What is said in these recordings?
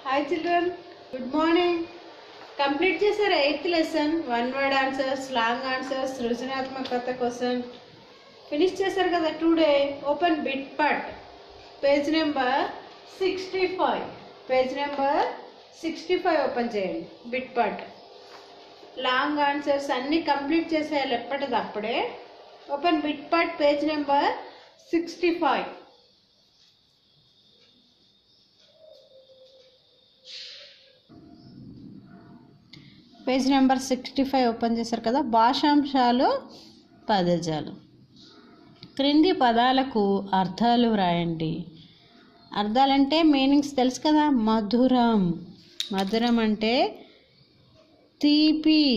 hi children good morning complete చేశారు eighth lesson one word answers long answers సృజనాత్మకత question finish చేశారు కదా today open bit part page number sixty five page number sixty five open చేయండి bit part long answers అన్నీ complete చేసేయాలి ఎప్పటిది అప్పుడే open bit part page number sixty five page number sixty five open చేశారు కదా భాషాంశాలు పదజాలు క్రింది పదాలకు అర్థాలు వ్రాయండి అర్థాలంటే మీనింగ్స్ తెలుసు కదా మధురం మధురం అంటే తీపి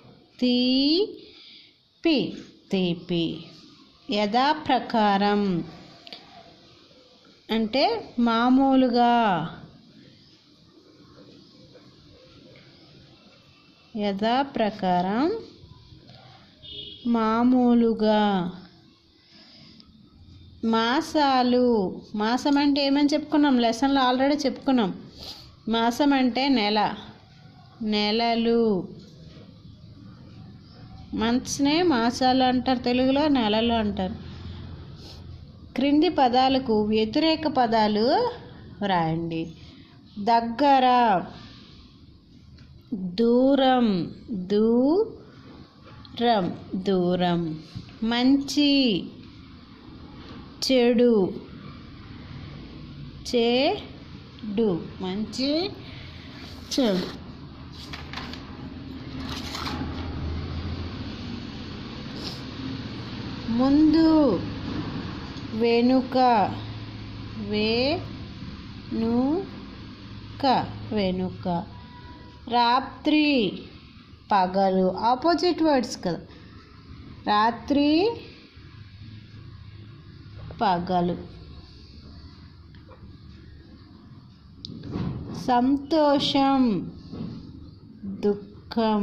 తీపి తీపి యథాప్రకారం అంటే మామూలుగా యథాప్రకారం మామూలుగా మాసాలు మాసం అంటే ఏమని చెప్పుకున్నాం లెసన్లో ఆల్రెడీ చెప్పుకున్నాం మాసం అంటే నెల నెలలు మంత్స్నే మాసాలు అంటారు తెలుగులో నెలలు అంటారు క్రింది పదాలకు వ్యతిరేక పదాలు వ్రాయండి దగ్గర దూరం దూరం దూరం మంచి చెడు చెడు మంచి చెడు ముందు వెనుక వెనుక వెనుక రాత్రి పగలు ఆపోజిట్ వర్డ్స్ కదా రాత్రి పగలు సంతోషం దుఃఖం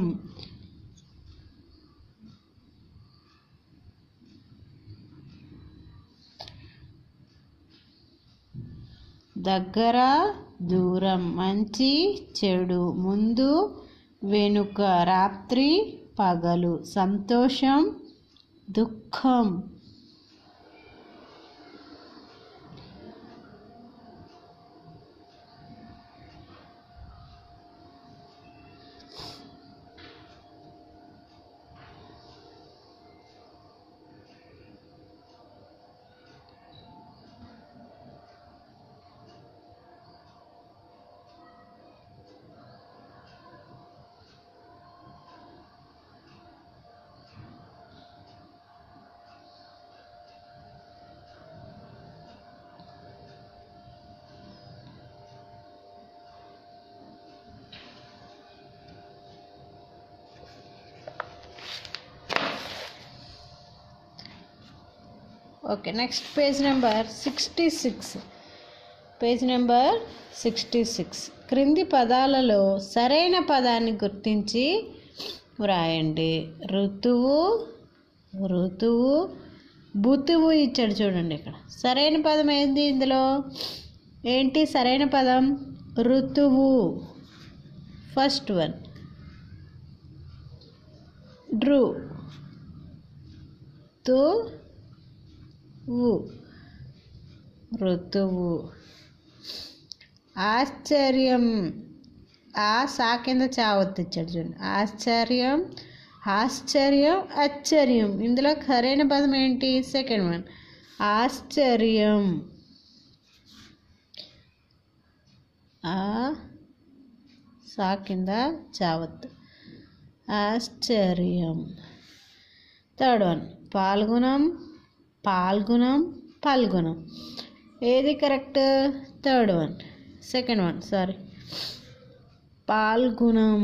దగ్గర దూరం మంచి చెడు ముందు వెనుక రాత్రి పగలు సంతోషం దుఃఖం okay next page number sixty six page number sixty six క్రింది పదాలలో సరైన పదాన్ని గుర్తించి వ్రాయండి ఋతువు ఋతువు బుతువు ఇచ్చాడు చూడండి ఇక్కడ సరైన పదం ఏంది ఇందులో ఏంటి సరైన పదం ఋతువు ఫస్ట్ వన్ డ్రు తు వు ఋతువు ఆశ్చర్యం ఆ సా కింద చావత్తు ఇచ్చాడు చూడండి ఆశ్చర్యం ఆశ్చర్యం ఆశ్చర్యం ఇందులో సరైన పదం ఏంటి సెకండ్ వన్ ఆశ్చర్యం ఆ సా కింద చావత్తు ఆశ్చర్యం థర్డ్ వన్ పాల్గొనం పాల్గొనం పాల్గొనం ఏది correct third one second one sorry పాల్గొనం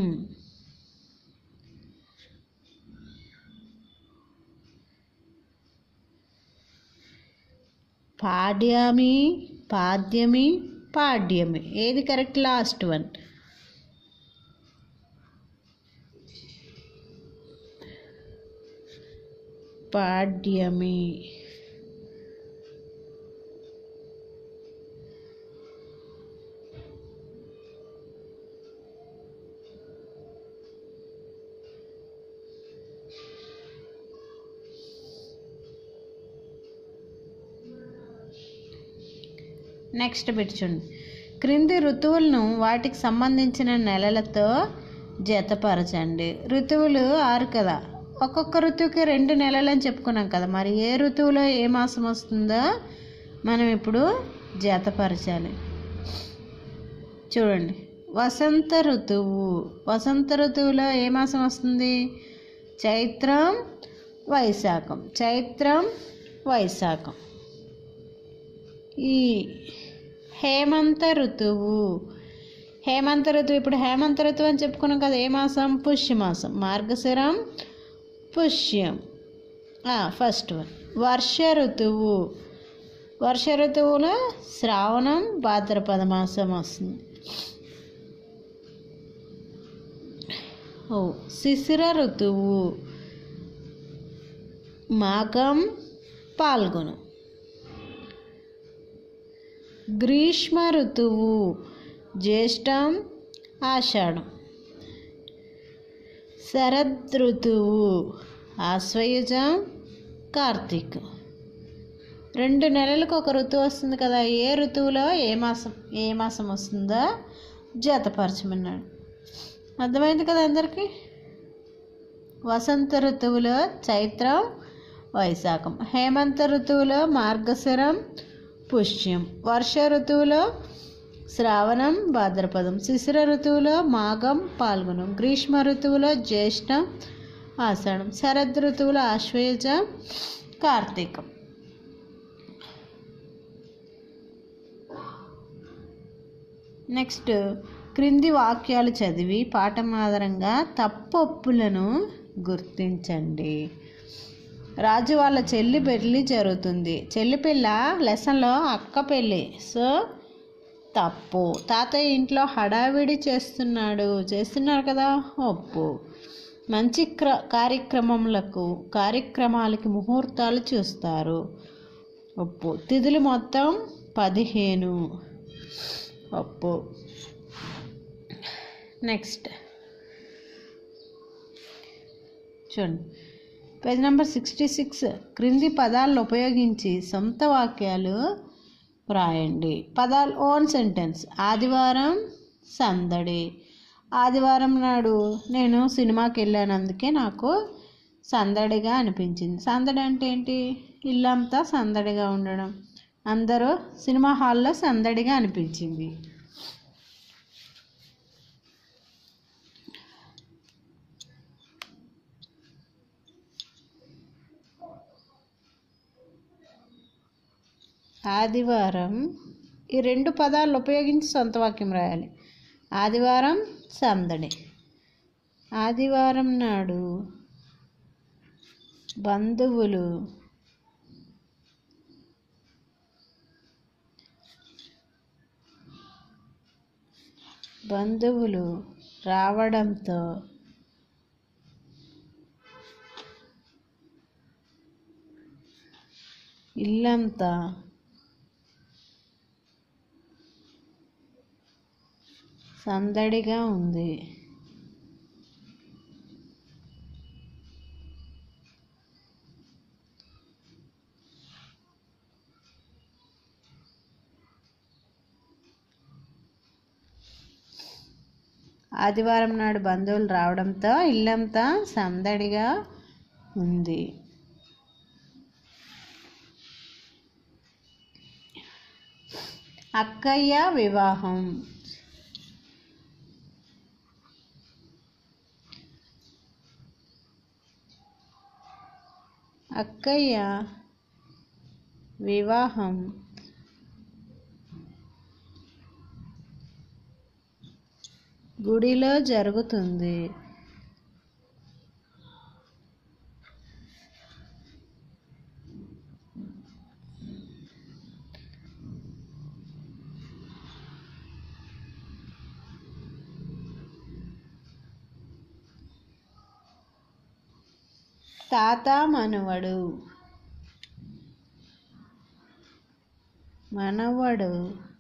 పాడ్యామి పాద్యమి పాడ్యమి ఏది కరెక్ట్ లాస్ట్ వన్ పాడ్యమి నెక్స్ట్ బిట్ చూడండి క్రింది ఋతువులను వాటికి సంబంధించిన నెలలతో జతపరచండి ఋతువులు ఆరు కదా ఒక్కొక్క ఋతువుకి రెండు నెలలు అని చెప్పుకున్నాం కదా మరి ఏ ఋతువులో ఏ మాసం వస్తుందో మనం ఇప్పుడు జతపరచాలి చూడండి వసంత ఋతువు వసంత ఋతువులో ఏ మాసం వస్తుంది చైత్రం వైశాఖం చైత్రం వైశాఖం ఈ హేమంత ఋతువు హేమంత ఋతువు ఇప్పుడు హేమంత ఋతువు అని చెప్పుకున్నాం కదా ఏ మాసం పుష్యమాసం మార్గశిరం పుష్యం ఫస్ట్ వన్ వర్ష ఋతువు వర్ష ఋతువులో శ్రావణం భాద్రపద మాసం వస్తుంది ఓ శిశిర ఋతువు మాఘం పాల్గొను గ్రీష్మ ఋతువు జ్యేష్టం ఆషాఢం శరద్ ఋతువు ఆశ్వయుజం కార్తీక్ రెండు నెలలకు ఒక ఋతువు వస్తుంది కదా ఏ ఋతువులో ఏ మాసం ఏ మాసం వస్తుందో జతపరచమన్నాడు అర్థమైంది కదా అందరికీ వసంత ఋతువులో చైత్రం వైశాఖం హేమంత ఋతువులో మార్గశిరం పుష్యం వర్ష ఋతువులో శ్రావణం భాద్రపదం శిశిర ఋతువులో మాఘం పాల్గొనం గ్రీష్మ ఋతువులో జ్యేష్టం ఆషాఢం శరద్ ఋతువులో ఆశ్వయుజ కార్తీకం నెక్స్ట్ క్రింది వాక్యాలు చదివి పాఠం ఆధారంగా తప్పొప్పులను గుర్తించండి రాజు వాళ్ళ చెల్లి పెళ్ళి జరుగుతుంది చెల్లి పిల్ల లెసన్లో అక్క పెళ్ళి సో తప్పు తాతయ్య ఇంట్లో హడావిడి చేస్తున్నాడు చేస్తున్నారు కదా ఒప్పు మంచి క్ర కార్యక్రమములకు కార్యక్రమాలకి ముహూర్తాలు చూస్తారు ఒప్పు తిథులు మొత్తం పదిహేను ఒప్పు నెక్స్ట్ చూడండి పేజ్ నెంబర్ సిక్స్టీ సిక్స్ క్రింది పదాలను ఉపయోగించి సొంత వాక్యాలు వ్రాయండి పదాలు ఓన్ సెంటెన్స్ ఆదివారం సందడి ఆదివారం నాడు నేను సినిమాకి వెళ్ళాను అందుకే నాకు సందడిగా అనిపించింది సందడి అంటే ఏంటి ఇల్లంతా సందడిగా ఉండడం అందరూ సినిమా హాల్లో సందడిగా అనిపించింది ఆదివారం ఈ రెండు పదాలు ఉపయోగించి సొంత వాక్యం రాయాలి ఆదివారం సందడి ఆదివారం నాడు బంధువులు బంధువులు రావడంతో ఇల్లంతా సందడిగా ఉంది ఆదివారం నాడు బంధువులు రావడంతో ఇల్లంతా సందడిగా ఉంది అక్కయ్య వివాహం అక్కయ్య వివాహం గుడిలో జరుగుతుంది తాత మనవడు మనవడు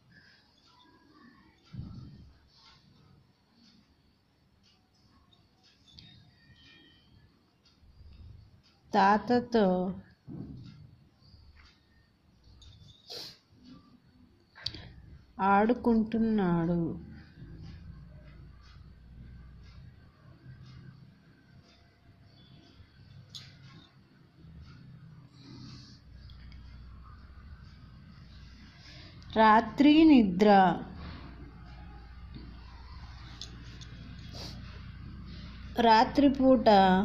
తాతతో ఆడుకుంటున్నాడు రాత్రి నిద్ర రాత్రిపూట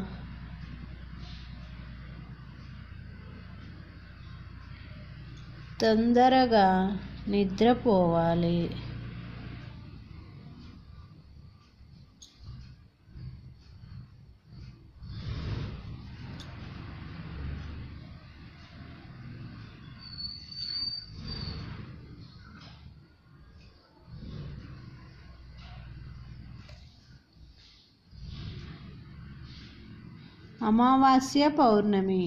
తొందరగా నిద్రపోవాలి అమావాస్య పౌర్ణమి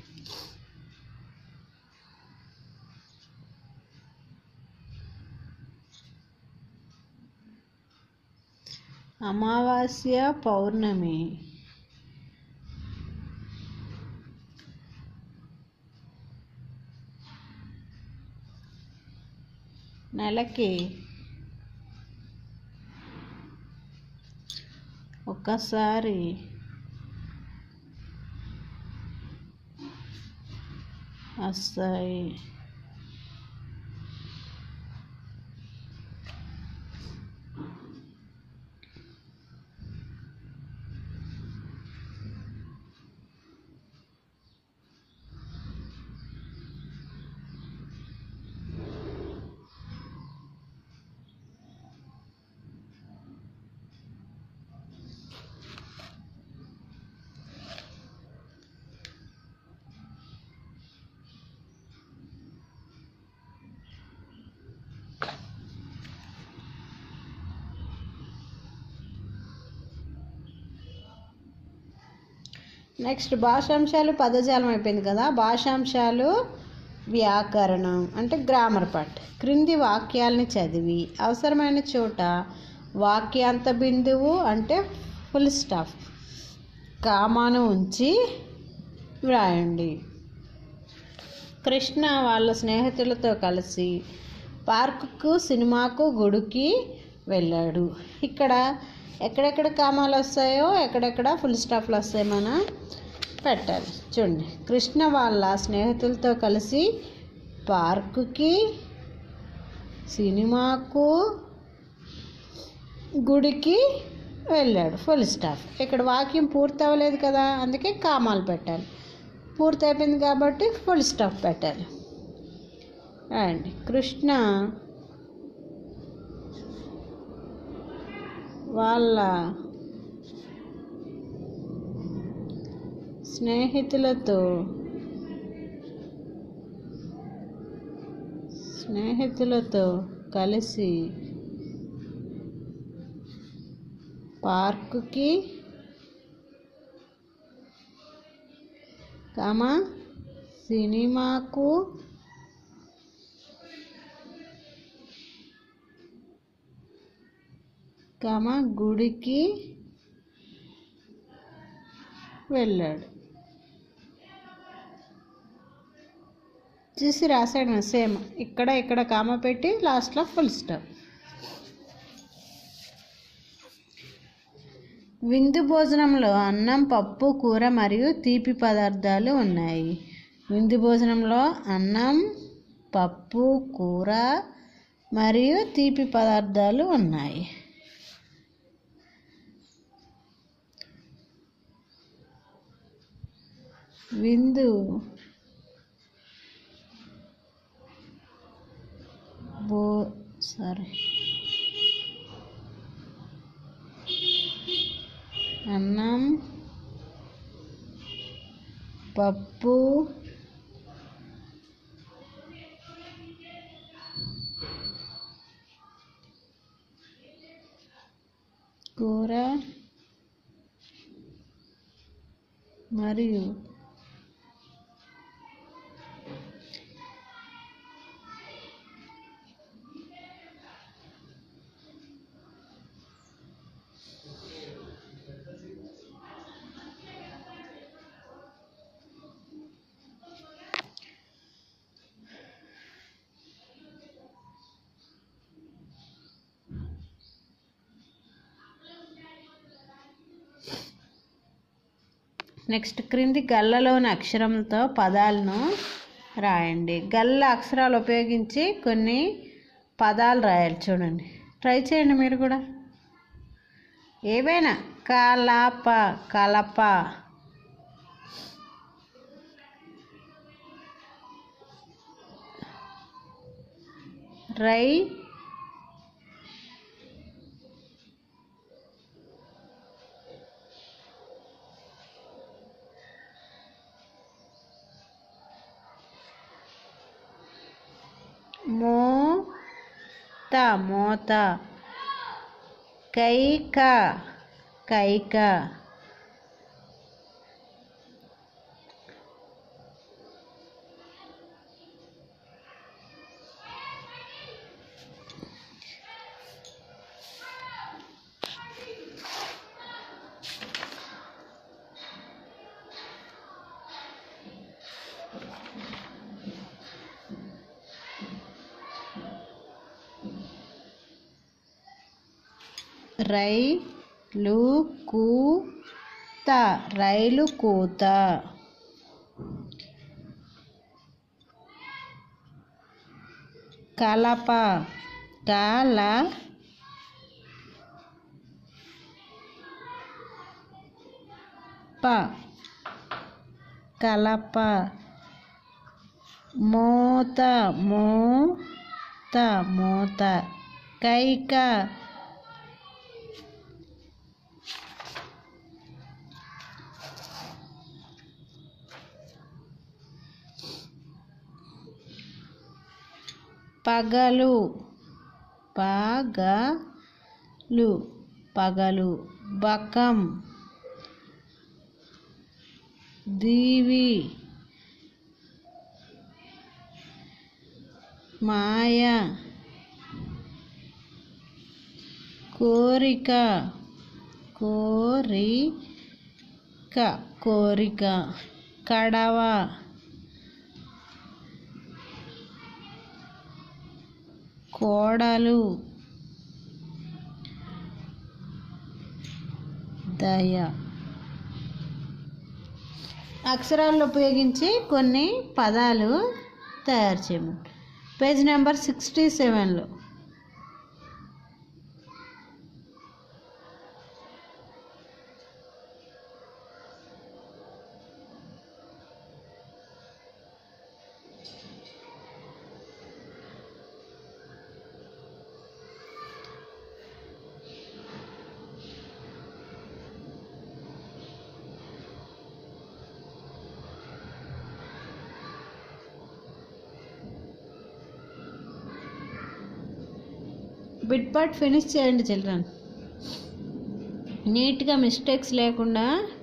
అమావాస్య పౌర్ణమి నెలకి ఒక్కసారి వస్తాయి నెక్స్ట్ భాషాంశాలు పదజాలం అయిపోయింది కదా భాషాంశాలు వ్యాకరణం అంటే గ్రామర్ పార్ట్ క్రింది వాక్యాలని చదివి అవసరమైన చోట వాక్యాంత బిందువు అంటే ఫుల్ స్టాఫ్ కామాను ఉంచి వ్రాయండి కృష్ణ వాళ్ళ స్నేహితులతో కలిసి పార్కుకు సినిమాకు గుడికి వెళ్ళాడు ఇక్కడ ఎక్కడెక్కడ కామాలు వస్తాయో ఎక్కడెక్కడ ఫుల్ స్టాప్లు వస్తాయి మనం పెట్టాలి చూడండి కృష్ణ వాళ్ళ స్నేహితులతో కలిసి పార్కుకి సినిమాకు గుడికి వెళ్ళాడు ఫుల్ స్టాప్ ఇక్కడ వాక్యం పూర్తి అవ్వలేదు కదా అందుకే కామాలు పెట్టాలి పూర్తి అయిపోయింది కాబట్టి ఫుల్ స్టాప్ పెట్టాలి అండి కృష్ణ వాళ్ళ స్నేహితులతో స్నేహితులతో కలిసి పార్కుకి కమ సినిమాకు కమ గుడికి వెళ్ళాడు చూసి రాసాడు సేమ్ ఇక్కడ ఇక్కడ కామ పెట్టి లాస్ట్లో ఫుల్ స్టాప్ విందు భోజనంలో అన్నం పప్పు కూర మరియు తీపి పదార్థాలు ఉన్నాయి విందు భోజనంలో అన్నం పప్పు కూర మరియు తీపి పదార్థాలు ఉన్నాయి విందు బో సారీ అన్నం పప్పు కూర మరియు నెక్స్ట్ క్రింది గల్లలోని అక్షరంతో పదాలను రాయండి గల్ల అక్షరాలు ఉపయోగించి కొన్ని పదాలు రాయాలి చూడండి ట్రై చేయండి మీరు కూడా ఏవైనా కలప కలప రై మోత మోత కైక కైక రైలు కూత రైలు కూత కలప కల ప కలప మోత మోత మోత కైక పగలు పగలు పగలు బకం దీవి మాయ కోరిక కోరిక కోరిక కడవ కోడలు దయ అక్షరాలను ఉపయోగించి కొన్ని పదాలు తయారు చేయమని పేజ్ నెంబర్ సిక్స్టీ సెవెన్లో బిట్ పార్ట్ ఫినిష్ చేయండి చిల్డ్రన్ నీట్గా మిస్టేక్స్ లేకుండా